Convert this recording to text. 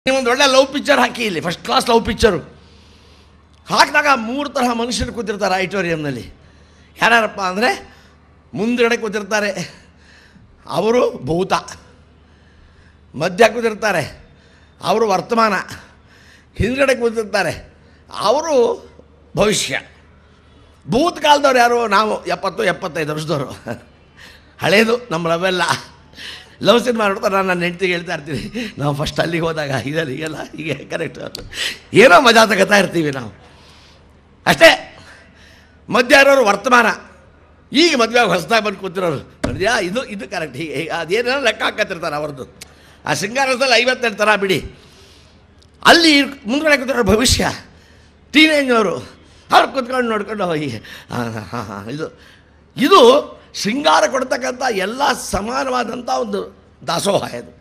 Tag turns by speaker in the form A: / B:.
A: ನೀವೊಂದು ಒಳ್ಳೆ love picture ಹಾಕಿ ಇಲ್ಲಿ ಫಸ್ಟ್ ಕ್ಲಾಸ್ ಲವ್ ಪಿಕ್ಚರು ಹಾಕಿದಾಗ ಮೂರು ತರಹ ಮನುಷ್ಯರು ಕೂತಿರ್ತಾರೆ ಆಡಿಟೋರಿಯಂನಲ್ಲಿ ಯಾರ್ಯಾರಪ್ಪ ಅಂದರೆ ಮುಂದ್ಗಡೆ ಕೂತಿರ್ತಾರೆ ಅವರು ಭೂತ ಮಧ್ಯ ಕೂತಿರ್ತಾರೆ ಅವರು ವರ್ತಮಾನ ಹಿಂದ್ಗಡೆ ಕೂತಿರ್ತಾರೆ ಅವರು ಭವಿಷ್ಯ ಭೂತಕಾಲದವ್ರು ಯಾರು ನಾವು ಎಪ್ಪತ್ತು ಎಪ್ಪತ್ತೈದು ವರ್ಷದವರು ಹಳೇದು ನಮ್ಮ ಲವೆಲ್ಲ ಲವ್ ಸಿನಿಮಾ ನೋಡ್ತಾರೆ ನಾನು ನನ್ನ ಹೆಂಡ್ತಿಗೆ ಹೇಳ್ತಾ ಇರ್ತೀನಿ ನಾವು ಫಸ್ಟ್ ಅಲ್ಲಿಗೆ ಹೋದಾಗ ಇದೆಲ್ಲ ಹೀಗೆಲ್ಲ ಹೀಗೆ ಕರೆಕ್ಟ್ ಏನೋ ಮಜಾ ತಗೋತಾ ಇರ್ತೀವಿ ನಾವು ಅಷ್ಟೇ ಮಧ್ಯ ಇರೋರು ವರ್ತಮಾನ ಈಗ ಮದುವೆ ಹೊಸದಾಗಿ ಬಂದು ಕೂತಿರೋರು ನೋಡಿದ್ಯಾ ಇದು ಇದು ಕರೆಕ್ಟ್ ಹೀಗೆ ಹೀಗೆ ಅದೇನೋ ಲೆಕ್ಕ ಹಾಕತ್ತಿರ್ತಾರೆ ಅವ್ರದ್ದು ಆ ಶೃಂಗಾರದಲ್ಲಿ ಐವತ್ತೆರಡು ಥರ ಬಿಡಿ ಅಲ್ಲಿ ಮುಂದ್ಗಡೆ ಕೂತಿರೋ ಭವಿಷ್ಯ ಟೀನೇಜ್ನವರು ಅವ್ರು ಕೂತ್ಕೊಂಡು ನೋಡ್ಕೊಂಡು ಹೋಗಿ ಹಾಂ ಹಾಂ ಹಾಂ ಇದು ಇದು ಶೃಂಗಾರ ಕೊಡ್ತಕ್ಕಂಥ ಎಲ್ಲ ಸಮಾನವಾದಂಥ ಒಂದು ದಾಸೋಹ ಇದು